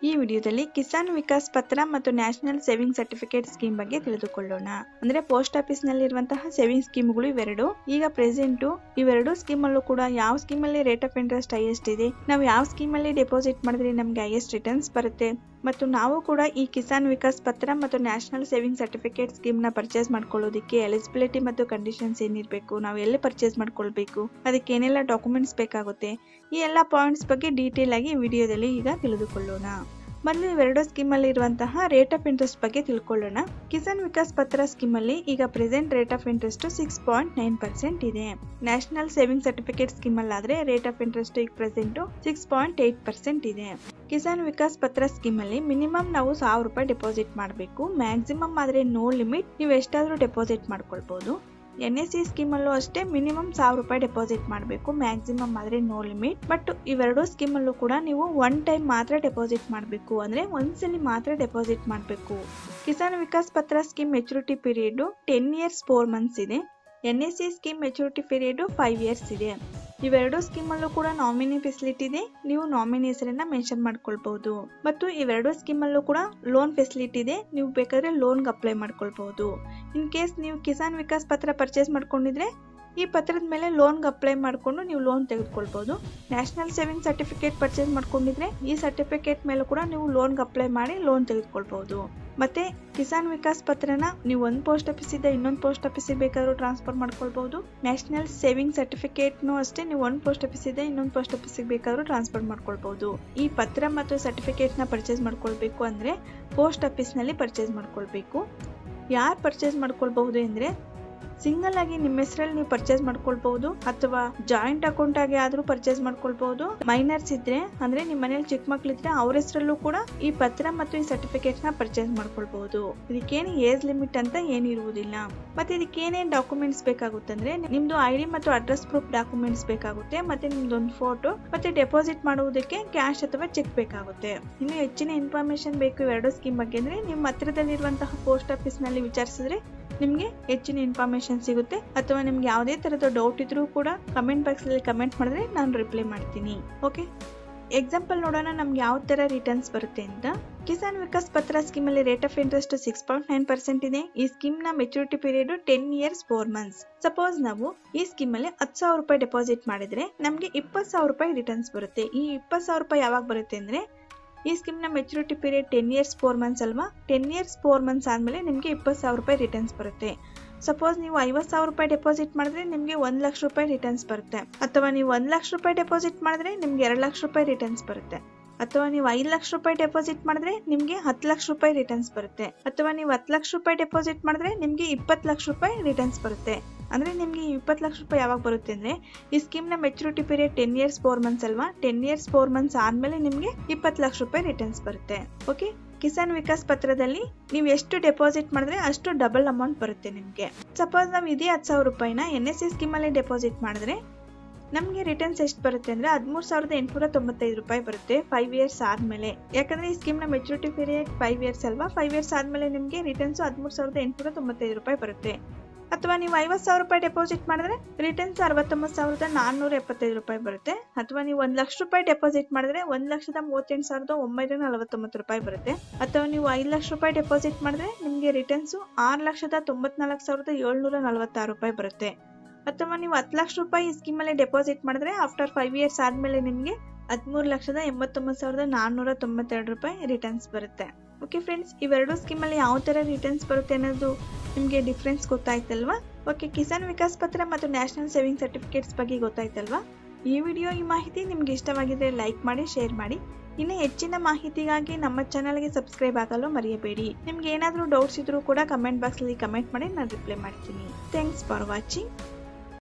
ಈ ವಿಡಿಯೋದಲ್ಲಿ ಕಿಸಾನ್ ವಿಕಾಸ್ ಪತ್ರ ಮತ್ತು ನ್ಯಾಷನಲ್ ಸೇವಿಂಗ್ ಸರ್ಟಿಫಿಕೇಟ್ ಸ್ಕೀಮ್ ಬಗ್ಗೆ ತಿಳಿದುಕೊಳ್ಳೋಣ ಅಂದ್ರೆ ಪೋಸ್ಟ್ ಆಫೀಸ್ ನಲ್ಲಿರುವಂತಹ ಸೇವಿಂಗ್ ಸ್ಕೀಮ್ಗಳು ಇವೆರಡು ಈಗ ಪ್ರೆಸೆಂಟ್ ಇವೆರಡು ಸ್ಕೀಮ್ ಅಲ್ಲೂ ಕೂಡ ಯಾವ ಸ್ಕೀಮ್ ಅಲ್ಲಿ ರೇಟ್ ಆಫ್ ಇಂಟ್ರೆಸ್ಟ್ ಹೈಯೆಸ್ಟ್ ಇದೆ ನಾವು ಯಾವ ಸ್ಕೀಮ್ ಅಲ್ಲಿ ಡೆಪಾಸಿಟ್ ಮಾಡಿದ್ರೆ ನಮ್ಗೆ ಹೈಯೆಸ್ಟ್ ರಿಟರ್ನ್ಸ್ ಬರುತ್ತೆ ಮತ್ತು ನಾವು ಕೂಡ ಈ ಕಿಸಾನ್ ವಿಕಾಸ್ ಪತ್ರ ಮತ್ತು ನ್ಯಾಷನಲ್ ಸೇವಿಂಗ್ ಸರ್ಟಿಫಿಕೇಟ್ ಸ್ಕೀಮ್ ನ ಪರ್ಚೇಸ್ ಮಾಡ್ಕೊಳ್ಳೋದಕ್ಕೆ ಎಲಿಜಿಬಿಲಿಟಿ ಮತ್ತು ಕಂಡೀಷನ್ಸ್ ಏನಿರಬೇಕು ನಾವು ಎಲ್ಲಿ ಪರ್ಚೇಸ್ ಮಾಡ್ಕೊಳ್ಬೇಕು ಅದಕ್ಕೆ ಏನೆಲ್ಲ ಡಾಕ್ಯುಮೆಂಟ್ಸ್ ಬೇಕಾಗುತ್ತೆ ಈ ಎಲ್ಲ ಪಾಯಿಂಟ್ಸ್ ಬಗ್ಗೆ ಡೀಟೇಲ್ ಆಗಿ ವಿಡಿಯೋದಲ್ಲಿ ಈಗ ತಿಳಿದುಕೊಳ್ಳೋಣ ಮೊದಲು ಇವೆರಡು ಸ್ಕೀಮ್ ಅಲ್ಲಿ ಇರುವಂತಹ ರೇಟ್ ಆಫ್ ಇಂಟ್ರೆಸ್ಟ್ ಬಗ್ಗೆ ತಿಳ್ಕೊಳ್ಳೋಣ ಕಿಸಾನ್ ವಿಕಾಸ್ ಪತ್ರ ಸ್ಕೀಮ್ ಅಲ್ಲಿ ಈಗ present rate of interest six point nine percent ಇದೆ ನ್ಯಾಷನಲ್ ಸೇವಿಂಗ್ ಸರ್ಟಿಫಿಕೇಟ್ ಸ್ಕೀಮ್ ಅಲ್ಲಾದ್ರೆ ರೇಟ್ ಆಫ್ ಇಂಟ್ರೆಸ್ಟ್ ಈಗ present six point eight percent ಇದೆ ಕಿಸಾನ್ ವಿಕಾಸ್ ಪತ್ರ ಸ್ಕೀಮ್ ಅಲ್ಲಿ ಮಿನಿಮಮ್ ನಾವು ಸಾವಿರ ರೂಪಾಯಿ ಡೆಪಾಸಿಟ್ ಮಾಡಬೇಕು ಮ್ಯಾಕ್ಸಿಮಮ್ ಆದ್ರೆ ನೋ ಲಿಮಿಟ್ ನೀವು ಎಷ್ಟಾದ್ರೂ ಡೆಪಾಸಿಟ್ ಮಾಡ್ಕೊಳ್ಬಹುದು ಎನ್ ಎಸ್ ಸಿ ಸ್ಕೀಮ್ ಅಲ್ಲೂ ಅಷ್ಟೇ ಮಿನಿಮಮ್ ಸಾವಿರ ರೂಪಾಯಿ ಡೆಪಾಸಿಟ್ ಮಾಡಬೇಕು ಮ್ಯಾಕ್ಸಿಮಮ್ ಆದ್ರೆ ನೋ ಲಿಮಿಟ್ ಬಟ್ ಇವೆರಡು ಸ್ಕೀಮ್ ಅಲ್ಲೂ ಕೂಡ ನೀವು ಒನ್ ಟೈಮ್ ಮಾತ್ರ ಡೆಪಾಸಿಟ್ ಮಾಡಬೇಕು ಅಂದ್ರೆ ಒಂದ್ಸಲಿ ಮಾತ್ರ ಡೆಪಾಸಿಟ್ ಮಾಡಬೇಕು Kisan Vikas Patra scheme maturity period ten years four months ಇದೆ N S C scheme maturity period five years ಇದೆ ಇವೆರಡು ಸ್ಕೀಮ್ ಅಲ್ಲೂ ಕೂಡ ನಾಮಿನಿ ಫೆಸಿಲಿಟಿ ಇದೆ ನೀವು ನಾಮಿನಿ ಹೆಸರನ್ನ ಮೆನ್ಷನ್ ಮಾಡ್ಕೊಳ್ಬಹುದು ಮತ್ತು ಇವೆರಡು ಸ್ಕೀಮ್ ಅಲ್ಲೂ ಕೂಡ ಲೋನ್ ಫೆಸಿಲಿಟಿ ಇದೆ ನೀವು ಬೇಕಾದ್ರೆ ಲೋನ್ಗೆ ಅಪ್ಲೈ ಮಾಡ್ಕೊಳ್ಬಹುದು ಇನ್ ಕೇಸ್ ನೀವು ಕಿಸಾನ್ ವಿಕಾಸ್ ಪತ್ರ ಪರ್ಚೇಸ್ ಮಾಡ್ಕೊಂಡಿದ್ರೆ ಈ ಪತ್ರದ ಮೇಲೆ ಲೋನ್ಗೆ ಅಪ್ಲೈ ಮಾಡಿಕೊಂಡು ನೀವು ಲೋನ್ ತೆಗೆದುಕೊಳ್ಬಹುದು ನ್ಯಾಷನಲ್ ಸೇವಿಂಗ್ ಸರ್ಟಿಫಿಕೇಟ್ ಪರ್ಚೇಸ್ ಮಾಡ್ಕೊಂಡಿದ್ರೆ ಈ ಸರ್ಟಿಫಿಕೇಟ್ ಮೇಲೆ ಕೂಡ ನೀವು ಲೋನ್ಗೆ ಅಪ್ಲೈ ಮಾಡಿ ಲೋನ್ ತೆಗೆದುಕೊಳ್ಬಹುದು ಮತ್ತೆ ಕಿಸಾನ್ ವಿಕಾಸ್ ಪತ್ರನ ನೀವು ಒಂದು ಪೋಸ್ಟ್ ಆಫೀಸಿಂದ ಇನ್ನೊಂದು ಪೋಸ್ಟ್ ಆಫೀಸಿಗೆ ಬೇಕಾದ್ರೂ ಟ್ರಾನ್ಸ್ಫರ್ ಮಾಡ್ಕೊಳ್ಬಹುದು ನ್ಯಾಷನಲ್ ಸೇವಿಂಗ್ ಸರ್ಟಿಫಿಕೇಟ್ನು ಅಷ್ಟೇ ನೀವು ಒಂದು ಪೋಸ್ಟ್ ಆಫೀಸಿಂದ ಇನ್ನೊಂದು ಪೋಸ್ಟ್ ಆಫೀಸಿಗೆ ಬೇಕಾದ್ರೂ ಟ್ರಾನ್ಸ್ಫರ್ ಮಾಡ್ಕೊಳ್ಬಹುದು ಈ ಪತ್ರ ಮತ್ತು ಸರ್ಟಿಫಿಕೇಟ್ನ ಪರ್ಚೇಸ್ ಮಾಡ್ಕೊಳ್ಬೇಕು ಅಂದ್ರೆ ಪೋಸ್ಟ್ ಆಫೀಸ್ನಲ್ಲಿ ಪರ್ಚೇಸ್ ಮಾಡ್ಕೊಳ್ಬೇಕು ಯಾರು ಪರ್ಚೇಸ್ ಮಾಡ್ಕೊಳ್ಬಹುದು ಅಂದ್ರೆ ಸಿಂಗಲ್ ಆಗಿ ನಿಮ್ಮ ಹೆಸರಲ್ಲಿ ನೀವು ಪರ್ಚೇಸ್ ಮಾಡ್ಕೊಳ್ಬಹುದು ಅಥವಾ ಜಾಯಿಂಟ್ ಅಕೌಂಟ್ ಆಗಿ ಆದ್ರೂ ಪರ್ಚೇಸ್ ಮಾಡ್ಕೊಳ್ಬಹುದು ಮೈನರ್ಸ್ ಇದ್ರೆ ಅಂದ್ರೆ ನಿಮ್ಮ ಮನೇಲಿ ಚಿಕ್ಕ ಮಕ್ಳಿದ್ರೆ ಅವ್ರ ಹೆಸರಲ್ಲೂ ಕೂಡ ಈ ಪತ್ರ ಮತ್ತು ಈ ಸರ್ಟಿಫಿಕೇಟ್ ನ ಪರ್ಚೇಸ್ ಮಾಡ್ಕೊಳ್ಬಹುದು ಇದಕ್ಕೇನು ಏಜ್ ಲಿಮಿಟ್ ಅಂತ ಏನಿರುವುದಿಲ್ಲ ಮತ್ತೆ ಇದಕ್ಕೆ ಏನೇನ್ ಡಾಕ್ಯುಮೆಂಟ್ಸ್ ಬೇಕಾಗುತ್ತೆ ಅಂದ್ರೆ ನಿಮ್ದು ಐ ಡಿ ಮತ್ತು ಅಡ್ರೆಸ್ ಪ್ರೂಫ್ ಡಾಕ್ಯುಮೆಂಟ್ಸ್ ಬೇಕಾಗುತ್ತೆ ಮತ್ತೆ ನಿಮ್ದೊಂದು ಫೋಟೋ ಮತ್ತೆ ಡೆಪಾಸಿಟ್ ಮಾಡುವುದಕ್ಕೆ ಕ್ಯಾಶ್ ಅಥವಾ ಚೆಕ್ ಬೇಕಾಗುತ್ತೆ ಇನ್ನು ಹೆಚ್ಚಿನ ಇನ್ಫಾರ್ಮೇಶನ್ ಬೇಕು ಇವೆರಡು ಸ್ಕೀಮ್ ಬಗ್ಗೆ ಅಂದ್ರೆ ನಿಮ್ಮ ಹತ್ರದಲ್ಲಿರುವಂತಹ ಪೋಸ್ಟ್ ಆಫೀಸ್ ನಲ್ಲಿ ವಿಚಾರಿಸಿದ್ರೆ ನಿಮಗೆ ಹೆಚ್ಚಿನ ಇನ್ಫಾರ್ಮೇಶನ್ ಸಿಗುತ್ತೆ ಅಥವಾ ನಿಮ್ಗೆ ಯಾವುದೇ ತರದ ಡೌಟ್ ಇದ್ರೂ ಕೂಡ ಕಮೆಂಟ್ ಬಾಕ್ಸ್ ಅಲ್ಲಿ ಕಮೆಂಟ್ ಮಾಡಿದ್ರೆ ನಾನು ರಿಪ್ಲೈ ಮಾಡ್ತೀನಿ ಓಕೆ ಎಕ್ಸಾಂಪಲ್ ನೋಡೋಣ ನಮ್ಗೆ ಯಾವ ತರ ರಿಟರ್ನ್ಸ್ ಬರುತ್ತೆ ಅಂತ ಕಿಸಾನ್ ವಿಕಾಸ್ ಪತ್ರ ಸ್ಕೀಮ್ ಅಲ್ಲಿ rate of interest six point nine percent ಇದೆ ಈ ಸ್ಕೀಮ್ ನ maturity period ten years four months suppose ನಾವು ಈ ಸ್ಕೀಮ್ ಅಲ್ಲಿ ಹತ್ತು ಸಾವಿರ ರೂಪಾಯಿ ಡೆಪಾಸಿಟ್ ಮಾಡಿದ್ರೆ ನಮ್ಗೆ ಇಪ್ಪತ್ತು ಸಾವಿರ ರೂಪಾಯಿ ರಿಟರ್ನ್ಸ್ ಬರುತ್ತೆ ಈ ಇಪ್ಪತ್ತು ಸಾವಿರ ರೂಪಾಯಿ ಯಾವಾಗ ಬರುತ್ತೆ ಅಂದ್ರೆ ಈ ಸ್ಕೀಮ್ ನ maturity period ten years four months ಅಲ್ವಾ ಟೆನ್ ಇಯರ್ಸ್ ಫೋರ್ ಮಂತ್ಸ್ ಆದ್ಮೇಲೆ ನಿಮಗೆ ಇಪ್ಪತ್ತು ಸಾವಿರ ರೂಪಾಯಿ ರಿಟರ್ನ್ಸ್ ಬರುತ್ತೆ ಸಪೋಸ್ ನೀವು ಐವತ್ತು ಸಾವಿರ ರೂಪಾಯಿ ಡೆಪಾಸಿಟ್ ಮಾಡಿದ್ರೆ ನಿಮಗೆ ಒಂದು ಲಕ್ಷ ರೂಪಾಯಿ ರಿಟರ್ನ್ಸ್ ಬರುತ್ತೆ ಅಥವಾ ನೀವು ಒಂದು ಲಕ್ಷ ರೂಪಾಯಿ ಡೆಪಾಸಿಟ್ ಮಾಡಿದ್ರೆ ನಿಮ್ಗೆ ಎರಡು ಲಕ್ಷ ರೂಪಾಯಿ ರಿಟರ್ನ್ಸ್ ಬರುತ್ತೆ ಅಥವಾ ನೀವು ಐದು ಲಕ್ಷ ರೂಪಾಯಿ ಡೆಪಾಸಿಟ್ ಮಾಡಿದ್ರೆ ನಿಮಗೆ ಹತ್ತು ಲಕ್ಷ ರೂಪಾಯಿ ರಿಟರ್ನ್ಸ್ ಬರುತ್ತೆ ಅಥವಾ ನೀವು ಹತ್ತು ಲಕ್ಷ ರೂಪಾಯಿ ಡೆಪಾಸಿಟ್ ಮಾಡಿದ್ರೆ ನಿಮಗೆ ಇಪ್ಪತ್ತು ಲಕ್ಷ ರೂಪಾಯಿ ರಿಟರ್ನ್ಸ್ ಬರುತ್ತೆ ಅಂದ್ರೆ ನಿಮಗೆ ಇಪ್ಪತ್ತು ಲಕ್ಷ ರೂಪಾಯಿ ಯಾವಾಗ ಬರುತ್ತೆ ಅಂದ್ರೆ ಈ ಸ್ಕೀಮ್ ನ maturity period ten years four months ಅಲ್ವಾ ಟೆನ್ ಇಯರ್ಸ್ ಫೋರ್ ಮಂತ್ಸ್ ಆದ್ಮೇಲೆ ನಿಮಗೆ ಇಪ್ಪತ್ತು ಲಕ್ಷ ರೂಪಾಯಿ ರಿಟರ್ನ್ಸ್ ಬರುತ್ತೆ ಓಕೆ ಕಿಸಾನ್ ವಿಕಾಸ್ ಪತ್ರದಲ್ಲಿ ನೀವು ಎಷ್ಟು ಡೆಪಾಸಿಟ್ ಮಾಡಿದ್ರೆ ಅಷ್ಟು ಡಬಲ್ ಅಮೌಂಟ್ ಬರುತ್ತೆ ನಿಮಗೆ ಸಪೋಸ್ ನಾವು ಇದೇ ಹತ್ತು ಸಾವಿರ ರೂಪಾಯಿನ ಎನ್ ಎಸ್ ಸಿ ಸ್ಕೀಮ್ ಅಲ್ಲಿ ಡೆಪಾಸಿಟ್ ಮಾಡಿದ್ರೆ ನಮಗೆ ರಿಟರ್ನ್ಸ್ ಎಷ್ಟು ಬರುತ್ತೆ ಅಂದ್ರೆ ಹದಿಮೂರು ಸಾವಿರದ ಎಂಟುನೂರ ತೊಂಬತ್ತೈದು ರೂಪಾಯಿ ಬರುತ್ತೆ ಫೈವ್ ಇಯರ್ಸ್ ಆದ್ಮೇಲೆ ಯಾಕಂದ್ರೆ ಈ ಸ್ಕೀಮ್ ನ ಮೆಚುರಿಟಿ ಪೀರಿಯಡ್ ಫೈವ್ ಇಯರ್ಸ್ ಅಲ್ವಾ ಫೈವ್ ಇಯರ್ಸ್ ಆದ್ಮೇಲೆ ನಿಮಗೆ ರಿಟರ್ನ್ಸ್ ಹದಿಮೂರು ಸಾವಿರದ ಎಂಟುನೂರ ತೊಂಬತ್ತೈದು ರೂಪಾಯಿ ಬರುತ್ತೆ ಅಥವಾ ನೀವು ಐವತ್ತು ಸಾವಿರ ರೂಪಾಯಿ ಡೆಪಾಸಿಟ್ ಮಾಡಿದ್ರೆ ರಿಟರ್ನ್ಸ್ ಅರವತ್ತೊಂಬತ್ತು ಸಾವಿರದ ನಾನ್ನೂರ ಎಪ್ಪತ್ತೈದು ರೂಪಾಯಿ ಬರುತ್ತೆ ಅಥವಾ ನೀವು ಒಂದು ಲಕ್ಷ ರೂಪಾಯಿ ಡೆಪಾಸಿಟ್ ಮಾಡಿದ್ರೆ ಒಂದು ಲಕ್ಷದ ಮೂವತ್ತೆಂಟು ಸಾವಿರದ ಒಂಬೈನೂರ ನಲವತ್ತೊಂಬತ್ತು ರೂಪಾಯಿ ಬರುತ್ತೆ ಅಥವಾ ನೀವು ಐದು ಲಕ್ಷ ರೂಪಾಯಿ ಡೆಪಾಸಿಟ್ ಮಾಡಿದ್ರೆ ನಿಮಗೆ ರಿಟರ್ನ್ಸ್ ಆರು ಲಕ್ಷದ ತೊಂಬತ್ನಾಲ್ಕು ಸಾವಿರದ ಏಳ್ನೂರ ನಲವತ್ತಾರು ರೂಪಾಯಿ ಬರುತ್ತೆ ಅಥವಾ ನೀವು ಹತ್ತು ಲಕ್ಷ ರೂಪಾಯಿ ಸ್ಕೀಮ್ ಅಲ್ಲಿ ಡೆಪಾಸಿಟ್ ಮಾಡಿದ್ರೆ ಆಫ್ಟರ್ ಫೈವ್ ಇಯರ್ಸ್ ಆದ್ಮೇಲೆ ನಿಮಗೆ ಹದಿಮೂರು ಲಕ್ಷದ ಎಂಬತ್ತೊಂಬತ್ತು ಸಾವಿರದ ನಾನ್ನೂರ ತೊಂಬತ್ತೆರಡು ರೂಪಾಯಿ ರಿಟರ್ನ್ಸ್ ಬರುತ್ತೆ ಓಕೆ ಫ್ರೆಂಡ್ಸ್ ಇವೆರಡು ಸ್ಕೀಮಲ್ಲಿ ಯಾವ ಥರ ರಿಟರ್ನ್ಸ್ ಬರುತ್ತೆ ಅನ್ನೋದು ನಿಮಗೆ ಡಿಫ್ರೆನ್ಸ್ ಗೊತ್ತಾಯ್ತಲ್ವಾ ಓಕೆ ಕಿಸಾನ್ ವಿಕಾಸ್ ಪತ್ರ ಮತ್ತು ನ್ಯಾಷನಲ್ ಸೇವಿಂಗ್ ಸರ್ಟಿಫಿಕೇಟ್ಸ್ ಬಗ್ಗೆ ಗೊತ್ತಾಯ್ತಲ್ವಾ ಈ ವಿಡಿಯೋ ಈ ಮಾಹಿತಿ ನಿಮ್ಗೆ ಇಷ್ಟವಾಗಿದ್ರೆ ಲೈಕ್ ಮಾಡಿ ಶೇರ್ ಮಾಡಿ ಇನ್ನು ಹೆಚ್ಚಿನ ಮಾಹಿತಿಗಾಗಿ ನಮ್ಮ ಚಾನಲ್ಗೆ ಸಬ್ಸ್ಕ್ರೈಬ್ ಆಗಲು ಮರೆಯಬೇಡಿ ನಿಮ್ಗೆ ಏನಾದರೂ ಡೌಟ್ಸ್ ಇದ್ರೂ ಕೂಡ ಕಮೆಂಟ್ ಬಾಕ್ಸಲ್ಲಿ ಕಮೆಂಟ್ ಮಾಡಿ ನಾನು ರಿಪ್ಲೈ ಮಾಡ್ತೀನಿ ಥ್ಯಾಂಕ್ಸ್ ಫಾರ್ ವಾಚಿಂಗ್